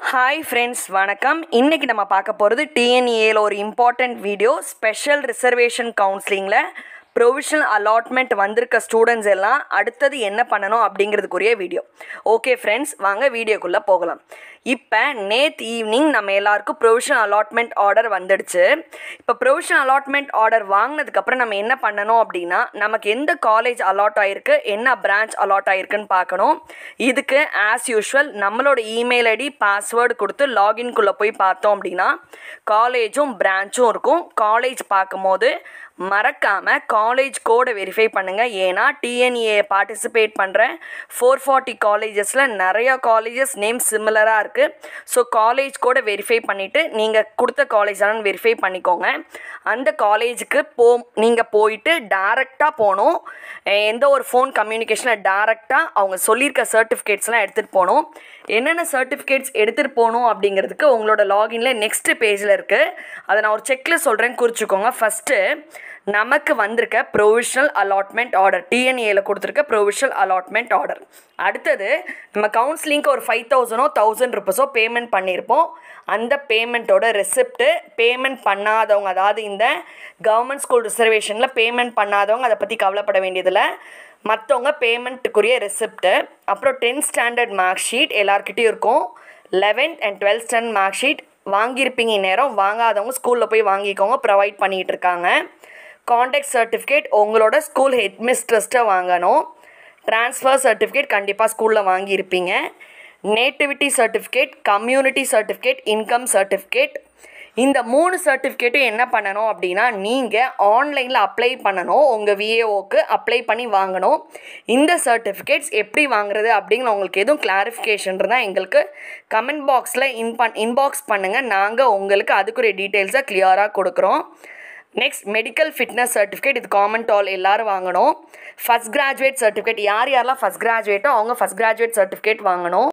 Hi friends வணக்கம் இன்றைக்கி நம்ம பார்க்க போகிறது டிஎன்ஏல ஒரு இம்பார்ட்டண்ட் வீடியோ ஸ்பெஷல் ரிசர்வேஷன் கவுன்சிலிங்கில் ப்ரொவிஷனல் அலாட்மெண்ட் வந்திருக்க ஸ்டூடெண்ட்ஸ் எல்லாம் அடுத்தது என்ன பண்ணணும் அப்படிங்கிறதுக்குரிய வீடியோ ஓகே ஃப்ரெண்ட்ஸ் வாங்க வீடியோக்குள்ளே போகலாம் இப்போ நேத் ஈவினிங் நம்ம எல்லாருக்கும் ப்ரொவிஷனல் அலாட்மெண்ட் ஆர்டர் வந்துடுச்சு இப்போ ப்ரொவிஷனல் அலாட்மெண்ட் ஆர்டர் வாங்கினதுக்கப்புறம் நம்ம என்ன பண்ணணும் அப்படின்னா நமக்கு எந்த காலேஜ் அலாட் ஆகிருக்கு என்ன பிரான்ச் அலாட் ஆகிருக்குன்னு பார்க்கணும் இதுக்கு ஆஸ் யூஷுவல் நம்மளோட இமெயில் ஐடி பாஸ்வேர்டு கொடுத்து லாகின்குள்ளே போய் பார்த்தோம் அப்படின்னா காலேஜும் பிரான்ச்சும் இருக்கும் காலேஜ் பார்க்கும்போது மறக்காமல் காலேஜ் கோடை வெரிஃபை பண்ணுங்கள் ஏன்னா டிஎன்ஏ பார்ட்டிசிபேட் பண்ணுற ஃபோர் ஃபார்ட்டி காலேஜஸில் நிறையா காலேஜஸ் நேம் சிமிலராக இருக்குது ஸோ காலேஜ் கோடை வெரிஃபை பண்ணிவிட்டு நீங்கள் கொடுத்த காலேஜ் தான் வெரிஃபை பண்ணிக்கோங்க அந்த காலேஜுக்கு போ நீங்கள் போயிட்டு டேரெக்டாக போகணும் எந்த ஒரு ஃபோன் கம்யூனிகேஷனில் டேரெக்டாக அவங்க சொல்லியிருக்க சர்டிஃபிகேட்ஸ்லாம் எடுத்துகிட்டு போகணும் என்னென்ன சர்டிஃபிகேட்ஸ் எடுத்துகிட்டு போகணும் அப்படிங்கிறதுக்கு உங்களோட லாகின்ல நெக்ஸ்ட் பேஜில் இருக்குது அதை நான் ஒரு செக்கில் சொல்கிறேன் குறிச்சிக்கோங்க ஃபஸ்ட்டு நமக்கு வந்திருக்க ப்ரொவிஷனல் அலாட்மெண்ட் ஆர்டர் டிஎன்ஏல கொடுத்துருக்க ப்ரொவிஷனல் அலாட்மெண்ட் ஆர்டர் அடுத்தது நம்ம கவுன்சிலிங்க்கு ஒரு ஃபைவ் தௌசண்டோ தௌசண்ட் ருபீஸோ பேமெண்ட் பண்ணியிருப்போம் அந்த பேமெண்ட்டோட ரெசிப்ட்டு பேமெண்ட் பண்ணாதவங்க அதாவது இந்த கவர்மெண்ட் ஸ்கூல் ரிசர்வேஷனில் பேமெண்ட் பண்ணாதவங்க அதை பற்றி கவலைப்பட வேண்டியதில்லை மற்றவங்க பேமெண்ட்டுக்குரிய ரெசிப்ட்டு அப்புறம் டென்த் ஸ்டாண்டர்ட் மார்க் ஷீட் எல்லாருக்கிட்டையும் இருக்கும் eleventh and twelfth standard mark sheet வாங்கியிருப்பீங்க நேரம் வாங்காதவங்க ஸ்கூலில் போய் வாங்கிக்கோங்க ப்ரொவைட் பண்ணிகிட்டு இருக்காங்க காண்டாக்ட் சர்டிஃபிகேட் உங்களோட ஸ்கூல் ஹெட்மிஸ்ட்ரஸ்ட்டை வாங்கணும் ட்ரான்ஸ்ஃபர் சர்டிஃபிகேட் கண்டிப்பாக ஸ்கூலில் வாங்கியிருப்பீங்க nativity certificate community certificate income certificate இந்த மூணு சர்டிஃபிகேட்டும் என்ன பண்ணணும் அப்படின்னா நீங்கள் ஆன்லைனில் அப்ளை பண்ணணும் உங்கள் விஏஓக்கு அப்ளை பண்ணி வாங்கணும் இந்த சர்டிஃபிகேட்ஸ் எப்படி வாங்குறது அப்படிங்கிற உங்களுக்கு எதுவும் கிளாரிஃபிகேஷன் இருந்தால் எங்களுக்கு கமெண்ட் பாக்ஸில் இன் பண் இன்பாக்ஸ் பண்ணுங்கள் நாங்கள் உங்களுக்கு அதுக்குரிய டீட்டெயில்ஸை கிளியராக கொடுக்குறோம் நெக்ஸ்ட் மெடிக்கல் ஃபிட்னஸ் சர்டிஃபிகேட் இது காமன் டால் எல்லோரும் வாங்கணும் ஃபஸ்ட் கிராஜுவேட் சர்டிஃபிகேட் யார் யாரெல்லாம் ஃபஸ்ட் கிராஜுவேட்டோ அவங்க ஃபஸ்ட் கிராஜுவேட் சர்டிஃபிகேட் வாங்கணும்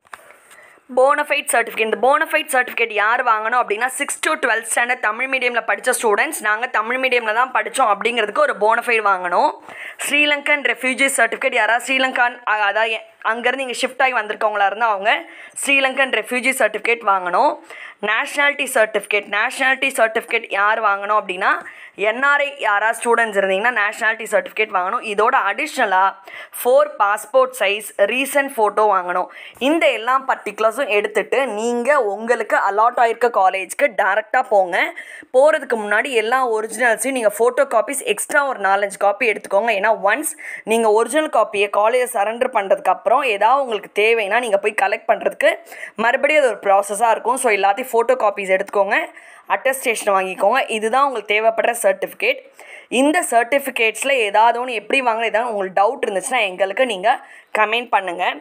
போனஃபைட் சர்டிஃபிகேட் இந்த போனஃபைட் சர்டிஃபிகேட் யார் வாங்கணும் அப்படின்னா six to twelfth standard Tamil மீடியமில் படித்த ஸ்டூடெண்ட்ஸ் நாங்கள் தமிழ் மீடியமில் தான் படித்தோம் அப்படிங்கிறதுக்கு ஒரு போனஃபைட் வாங்கணும் ஸ்ரீலங்கன் ரெஃப்யூஜி சர்டிஃபிகேட் யாராவது ஸ்ரீலங்கான் அதாவது அங்கேருந்து இங்கே ஷிஃப்ட் ஆகி வந்திருக்கவங்களா இருந்தால் அவங்க ஸ்ரீலங்கன் ரெஃப்யூஜி சர்டிஃபிகேட் வாங்கணும் நேஷ்னாலிட்டி சர்டிஃபிகேட் நேஷ்னாலிட்டி சர்டிஃபிகேட் யார் வாங்கணும் அப்படின்னா என்ஆர்ஐ யாராவது ஸ்டூடெண்ட்ஸ் இருந்தீங்கன்னா நேஷ்னாலிட்டி சர்டிஃபிகேட் வாங்கணும் இதோட அடிஷ்னலாக four passport size recent photo வாங்கணும் இந்த எல்லா பர்டிகுலர்ஸும் எடுத்துகிட்டு நீங்கள் உங்களுக்கு அலாட் ஆகிருக்க காலேஜ்க்கு டேரெக்டாக போங்க போகிறதுக்கு முன்னாடி எல்லா ஒரிஜினல்ஸையும் நீங்கள் ஃபோட்டோ காப்பீஸ் எக்ஸ்ட்ரா ஒரு நாலஞ்சு காப்பி எடுத்துக்கோங்க ஏன்னா ஒன்ஸ் நீங்கள் ஒரிஜினல் காப்பியை காலேஜை சரண்டர் பண்ணுறதுக்கு அப்புறம் ஏதாவது உங்களுக்கு தேவைன்னா நீங்கள் போய் கலெக்ட் பண்ணுறதுக்கு மறுபடியும் அது ஒரு ப்ராசஸாக இருக்கும் ஸோ எல்லாத்தையும் ஃபோட்டோ காப்பீஸ் எடுத்துக்கோங்க அட்டஸ்டேஷன் வாங்கிக்கோங்க இதுதான் உங்களுக்கு தேவைப்படுற சர்டிஃபிகேட் இந்த சர்டிஃபிகேட்ஸில் ஏதாவது ஒன்று எப்படி வாங்கினா ஏதாவது உங்களுக்கு டவுட் இருந்துச்சுன்னா எங்களுக்கு நீங்கள் கமெண்ட் பண்ணுங்கள்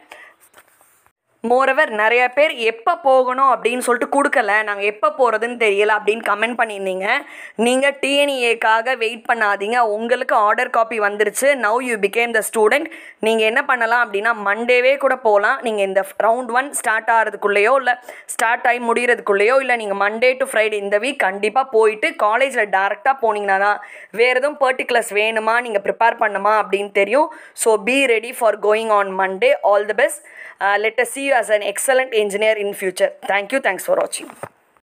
மோரவர் நிறைய பேர் எப்போ போகணும் அப்படின்னு சொல்லிட்டு கொடுக்கல நாங்கள் எப்போ போகிறதுன்னு தெரியல அப்படின்னு கமெண்ட் பண்ணியிருந்தீங்க நீங்கள் டிஎன்இஏக்காக வெயிட் பண்ணாதீங்க உங்களுக்கு ஆர்டர் காப்பி வந்துருச்சு now you become the student நீங்கள் என்ன பண்ணலாம் அப்படின்னா மண்டேவே கூட போகலாம் நீங்கள் இந்த ரவுண்ட் ஒன் ஸ்டார்ட் ஆகிறதுக்குள்ளேயோ இல்லை ஸ்டார்ட் ஆகி முடிகிறதுக்குள்ளேயோ இல்லை நீங்கள் மண்டே டு ஃப்ரைடே இந்த வீக் கண்டிப்பாக போயிட்டு காலேஜில் டேரெக்டாக போனீங்கன்னா தான் வேறு எதுவும் பர்டிகுலர்ஸ் வேணுமா நீங்கள் ப்ரிப்பேர் பண்ணுமா அப்படின்னு தெரியும் so be ready for going on Monday all the best let us see you as an excellent engineer in future. Thank you. Thanks for watching.